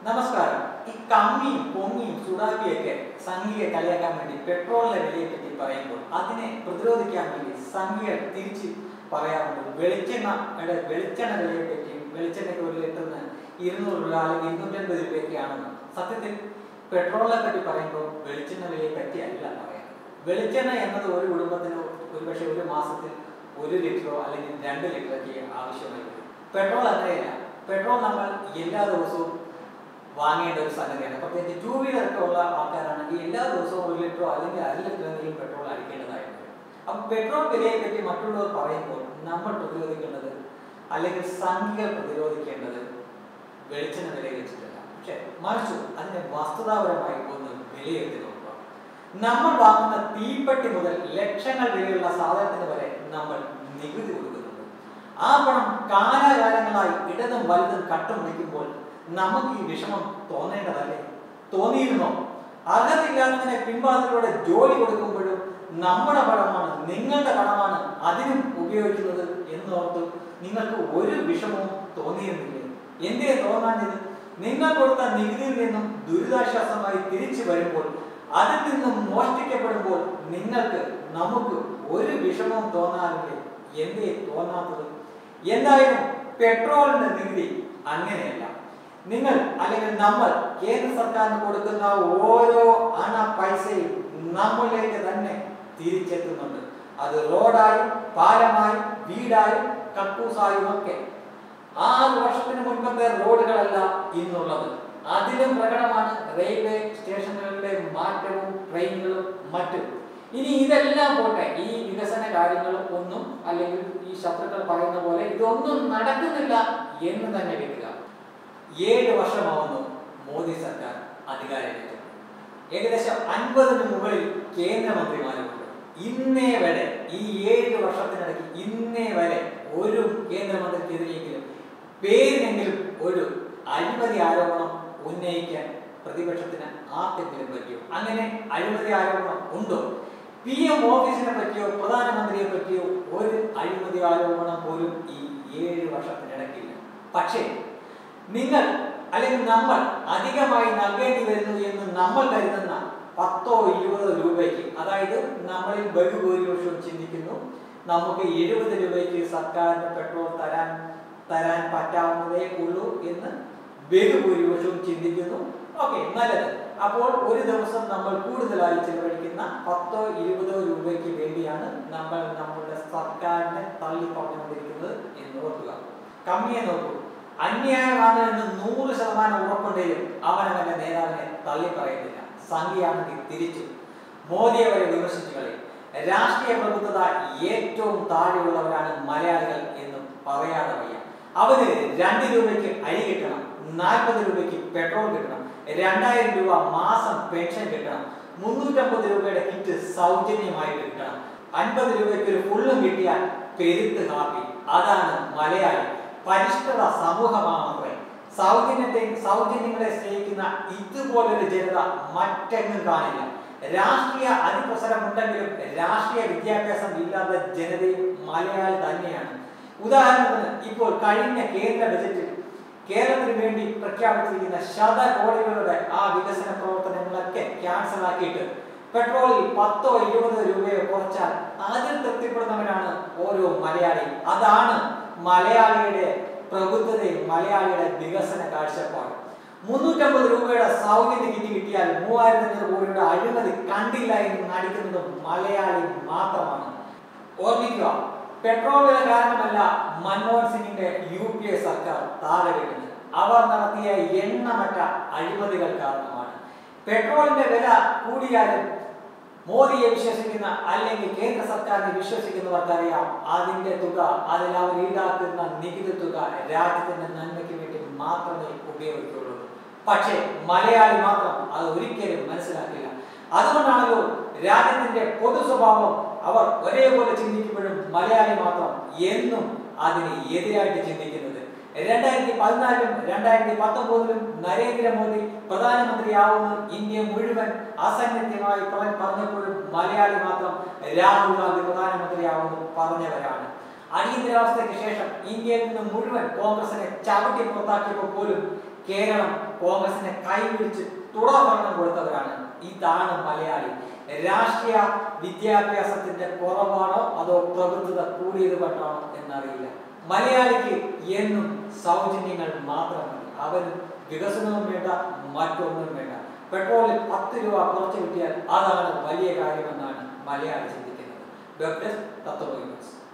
നമസ്കാരം ഈ കമ്മിയും പൊങ്ങിയും സുഡാപ്പിയൊക്കെ സംഘിയെ കളിയാക്കാൻ വേണ്ടി പെട്രോളിന്റെ വിലയെ പറ്റി പറയുമ്പോൾ അതിനെ പ്രതിരോധിക്കാൻ വേണ്ടി സംഘികൾ തിരിച്ച് പറയാറുണ്ട് വെളിച്ചെണ്ണയുടെ വെളിച്ചെണ്ണ വിലയെ പറ്റിയും വെളിച്ചെണ്ണയ്ക്ക് ഒരു ലിറ്ററിന് ഇരുന്നൂറ് രൂപ അല്ലെങ്കിൽ ഇരുന്നൂറ്റൻപത് രൂപയൊക്കെയാണെന്ന് സത്യത്തിൽ പെട്രോളിനെ പറ്റി പറയുമ്പോൾ വെളിച്ചെണ്ണ വിലയെ പറ്റി അല്ല പറയാം വെളിച്ചെണ്ണ എന്നത് ഒരു കുടുംബത്തിന് ഒരുപക്ഷെ ഒരു മാസത്തിൽ ഒരു ലിറ്ററോ അല്ലെങ്കിൽ രണ്ട് ലിറ്ററൊക്കെ ആവശ്യമായി വരും പെട്രോൾ അങ്ങനെയല്ല പെട്രോൾ നമ്മൾ എല്ലാ ദിവസവും വാങ്ങേണ്ട ഒരു സംഗതിയാണ് പ്രത്യേകിച്ച് ടൂ വീലർ ഒക്കെ ഉള്ള ആൾക്കാരാണെങ്കിൽ എല്ലാ ദിവസവും ഒരു ലിറ്ററോ അല്ലെങ്കിൽ അര ലിറ്ററെങ്കിലും പെട്രോൾ അടിക്കേണ്ടതായിട്ട് വരും അപ്പം പെട്രോൾ വിലയെ പറ്റി മറ്റുള്ളവർ പറയുമ്പോൾ നമ്മൾ പ്രതിരോധിക്കേണ്ടത് അല്ലെങ്കിൽ സംഖ്യകൾ പ്രതിരോധിക്കേണ്ടത് വെളിച്ചെണ്ണ വില വെച്ചിട്ടല്ല പക്ഷെ മറിച്ച് അതിനെ വസ്തുതാപരമായി ഒന്ന് വിലയിരുത്തി നോക്കുക നമ്മൾ വാങ്ങുന്ന തീപ്പെട്ടി മുതൽ ലക്ഷങ്ങൾ വിലയുള്ള സാധനത്തിന് വരെ നമ്മൾ നികുതി കൊടുക്കുന്നുണ്ട് ആ പണം കാലാകാലങ്ങളായി ഇടതും വലുതും കട്ടുമുടിക്കുമ്പോൾ നമുക്ക് ഈ വിഷമം തോന്നേണ്ടതല്ലേ തോന്നിയിരുന്നോ അർഹതയില്ലാത്തതിനെ പിൻവാതിലൂടെ ജോലി കൊടുക്കുമ്പോഴും നമ്മുടെ പണമാണ് നിങ്ങളുടെ പണമാണ് അതിനും ഉപയോഗിക്കുന്നത് എന്നോർത്ത് നിങ്ങൾക്ക് ഒരു വിഷമവും തോന്നിയിരുന്നില്ലേ എന്തേ തോന്നാഞ്ഞത് നിങ്ങൾ കൊടുത്ത നികുതിയിൽ നിന്നും ദുരിതാശ്വാസമായി തിരിച്ചു വരുമ്പോൾ അതിൽ നിന്നും മോഷ്ടിക്കപ്പെടുമ്പോൾ നിങ്ങൾക്ക് നമുക്ക് ഒരു വിഷമവും തോന്നാറില്ലേ എന്തേ തോന്നാത്തത് എന്തായാലും പെട്രോളിന്റെ നികുതി അങ്ങനെയല്ല നിങ്ങൾ അല്ലെങ്കിൽ നമ്മൾ കേന്ദ്ര സർക്കാരിന് കൊടുക്കുന്ന ഓരോ അണ പൈസയും നമ്മളിലേക്ക് തന്നെ തിരിച്ചെത്തുന്നുണ്ട് അത് റോഡായും പാലമായും വീടായും കക്കൂസായും ഒക്കെ ആറ് വർഷത്തിന് മുൻപത്തെ റോഡുകളല്ല ഇന്നുള്ളത് അതിലും പ്രകടമാണ് റെയിൽവേ സ്റ്റേഷനുകളിലെ മാറ്റവും ട്രെയിനുകളും മറ്റും ഇനി ഇതെല്ലാം പോട്ടെ ഈ വികസന കാര്യങ്ങളും ഒന്നും അല്ലെങ്കിൽ ഈ ശത്രുക്കൾ പറയുന്ന പോലെ ഇതൊന്നും നടക്കുന്നില്ല എന്ന് തന്നെ വെക്കുക ഏഴ് വർഷമാവുന്നു മോദി സർക്കാർ അധികാരമേറ്റത് ഏകദേശം അൻപതിന് മുകളിൽ കേന്ദ്രമന്ത്രിമാരുമുണ്ട് ഇന്നേ വരെ ഈ ഏഴ് വർഷത്തിനിടയ്ക്ക് ഇന്നേ വരെ ഒരു കേന്ദ്രമന്ത്രിക്കെതിരെയെങ്കിലും പേരിനെങ്കിലും ഒരു അഴിമതി ആരോപണം ഉന്നയിക്കാൻ പ്രതിപക്ഷത്തിന് ആർക്കെങ്കിലും പറ്റിയോ അങ്ങനെ അഴിമതി ആരോപണം ഉണ്ടോ പി എം ഓഫീസിനെ പറ്റിയോ പ്രധാനമന്ത്രിയെ പറ്റിയോ ഒരു അഴിമതി ആരോപണം പോലും ഈ ഏഴ് വർഷത്തിനിടയ്ക്കില്ല പക്ഷേ നിങ്ങൾ അല്ലെങ്കിൽ നമ്മൾ അധികമായി നൽകേണ്ടി വരുന്നു എന്ന് നമ്മൾ കരുതുന്ന പത്തോ ഇരുപതോ രൂപയ്ക്ക് അതായത് നമ്മളിൽ ബഹുഭൂരിപക്ഷവും ചിന്തിക്കുന്നു നമുക്ക് എഴുപത് രൂപയ്ക്ക് സർക്കാരിന് പെട്രോൾ തരാൻ തരാൻ പറ്റാവുന്നതേ ഉള്ളൂ എന്ന് ബഹുഭൂരിപക്ഷവും ചിന്തിക്കുന്നു ഓക്കെ നല്ലത് അപ്പോൾ ഒരു ദിവസം നമ്മൾ കൂടുതലായി ചെലവഴിക്കുന്ന പത്തോ ഇരുപതോ രൂപയ്ക്ക് വേണ്ടിയാണ് നമ്മൾ നമ്മുടെ സർക്കാരിനെ തള്ളി പറഞ്ഞുകൊണ്ടിരിക്കുന്നത് എന്ന് ഓർക്കുക കമ്മിയെ നോക്കൂ അന്യായമാണ് എന്ന് നൂറ് ശതമാനം ഉറപ്പുണ്ടെങ്കിലും അവനവന്റെ നേതാവിനെ തള്ളി പറയുന്നില്ല സംഖ്യയാണെങ്കിൽ തിരിച്ചു മോദിയെ വരെ വിമർശിച്ചു കളി രാഷ്ട്രീയ പ്രബുദ്ധത ഏറ്റവും താഴെയുള്ളവരാണ് മലയാളികൾ എന്ന് പറയാതെ വയ്യ അവന് രണ്ട് രൂപയ്ക്ക് അരി കിട്ടണം നാൽപ്പത് രൂപയ്ക്ക് പെട്രോൾ കിട്ടണം രണ്ടായിരം രൂപ മാസം പെൻഷൻ കിട്ടണം മുന്നൂറ്റമ്പത് രൂപയുടെ കിറ്റ് സൗജന്യമായിട്ട് കിട്ടണം അൻപത് രൂപയ്ക്ക് ഒരു ഫുള്ളും കിട്ടിയാൽ പെരുത്ത് ഹാപ്പി അതാണ് മലയാളി പരിഷ്കൃത സമൂഹമാണത്രേ സൗജന്യത്തെ സൗജന്യങ്ങളെ സ്നേഹിക്കുന്ന ഇതുപോലൊരു ജനത മറ്റെങ്ങും കാണില്ല രാഷ്ട്രീയ അതിപ്രസരമുണ്ടെങ്കിലും രാഷ്ട്രീയ വിദ്യാഭ്യാസം ഇല്ലാത്ത ജനതയും മലയാളി തന്നെയാണ് ഉദാഹരണത്തിന് ഇപ്പോൾ കഴിഞ്ഞ കേന്ദ്ര ബജറ്റിൽ കേരളത്തിന് വേണ്ടി പ്രഖ്യാപിച്ചിരിക്കുന്ന ശതകോടികളുടെ ആ വികസന പ്രവർത്തനങ്ങളൊക്കെ ക്യാൻസൽ ആക്കിയിട്ട് പെട്രോളിൽ പത്തോ ഇരുപതോ രൂപയോ കുറച്ചാൽ അതിൽ തൃപ്തിപ്പെടുന്നവരാണ് ഓരോ മലയാളി അതാണ് മലയാളിയുടെ പ്രബുദ്ധതയും മലയാളിയുടെ വികസന കാഴ്ചപ്പാട് മുന്നൂറ്റമ്പത് രൂപയുടെ സൗജന്യ കിറ്റ് കിട്ടിയാൽ മൂവായിരത്തി അഞ്ഞൂറ് കോടിയുടെ അഴിമതി കണ്ടില്ല എന്ന് നടിക്കുന്നത് മലയാളി മാത്രമാണ് ഓർമ്മിക്കുക പെട്രോൾ വില കാരണമല്ല മൻമോഹൻ സിംഗിന്റെ യു പി എ സർക്കാർ താഴെ വീഴുന്നത് അവർ നടത്തിയ എണ്ണമറ്റ അഴിമതികൾ കാരണമാണ് പെട്രോളിന്റെ വില കൂടിയാലും മോദിയെ വിശ്വസിക്കുന്ന അല്ലെങ്കിൽ കേന്ദ്ര സർക്കാരിനെ വിശ്വസിക്കുന്നവർക്കറിയാം അതിന്റെ തുക അതിൽ അവർ ഈടാക്കുന്ന നികുതി തുക രാജ്യത്തിന്റെ നന്മയ്ക്ക് വേണ്ടി മാത്രമേ ഉപയോഗിക്കുള്ളൂ പക്ഷേ മലയാളി മാത്രം അത് ഒരിക്കലും മനസ്സിലാക്കില്ല അതുകൊണ്ടാണല്ലോ രാജ്യത്തിന്റെ പൊതു സ്വഭാവം അവർ ഒരേപോലെ ചിന്തിക്കുമ്പോഴും മലയാളി മാത്രം എന്നും അതിന് എതിരായിട്ട് ചിന്തിക്കുന്നത് രണ്ടായിരത്തി പതിനാലിലും രണ്ടായിരത്തി പത്തൊമ്പതിലും നരേന്ദ്രമോദി പ്രധാനമന്ത്രിയാവുന്ന ഇന്ത്യ മുഴുവൻ അസന്നിധ്യമായി അവൻ പറഞ്ഞപ്പോഴും മലയാളി മാത്രം രാഹുൽ ഗാന്ധി പ്രധാനമന്ത്രിയാവുന്നു പറഞ്ഞവരാണ് അടിയന്തരാവസ്ഥയ്ക്ക് ശേഷം ഇന്ത്യയിൽ നിന്ന് മുഴുവൻ കോൺഗ്രസിനെ ചവിട്ടി പുറത്താക്കിയപ്പോൾ പോലും കേരളം കോൺഗ്രസിനെ കൈപിടിച്ച് തുടർഭരണം കൊടുത്തവരാണ് ഇതാണ് മലയാളി രാഷ്ട്രീയ വിദ്യാഭ്യാസത്തിന്റെ കുറവാണോ അതോ പ്രകൃതിത കൂടിയത് കൊണ്ടാണോ എന്നറിയില്ല മലയാളിക്ക് എന്നും സൗജന്യങ്ങൾ മാത്രം മതി അവന് വികസനവും വേണ്ട മറ്റൊന്നും വേണ്ട പെട്രോളിൽ പത്ത് രൂപ കുറച്ച് കിട്ടിയാൽ അതാണ് വലിയ കാര്യമെന്നാണ് മലയാളി ചിന്തിക്കുന്നത് വെബ് ഡെസ്ക് തത്വമൈ ന്യൂസ്